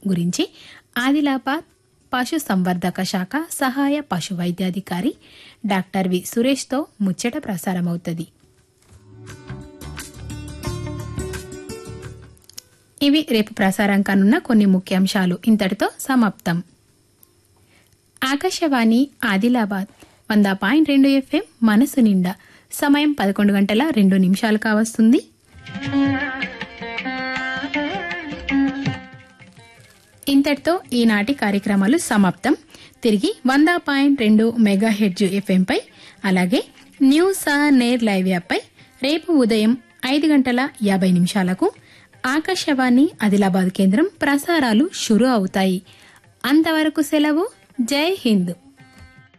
గురించి ఆదిలాబాద్ పశు సంవర్ధక శాఖ సహాయ పశు వైద్యాధికారి డాక్టర్ వి సురేష్తో ముచ్చట ప్రసారమవుతుంది ఇవి రేపు ప్రసారం కానున్న కొన్ని ముఖ్యాంశాలు ఇంతటితో సమాప్తం ఆకాశవాణి ఆదిలాబాద్ వంద పాయింట్ రెండు ఎఫ్ఎం మనసు నిండా సమయం పదకొండు గంటల రెండు నిమిషాలు కావస్తుంది ఇంతటితో ఈనాటి కార్యక్రమాలు సమాప్తం తిరిగి వంద పాయింట్ రెండు మెగా హెడ్జ్ ఎఫ్ఎంపై అలాగే న్యూస్ ఆన్ నేర్ లైవ్ యాప్పై రేపు ఉదయం ఐదు గంటల యాభై నిమిషాలకు ఆకాశవాణి ఆదిలాబాద్ కేంద్రం ప్రసారాలు షురు అవుతాయి అంతవరకు సెలవు జై హింద్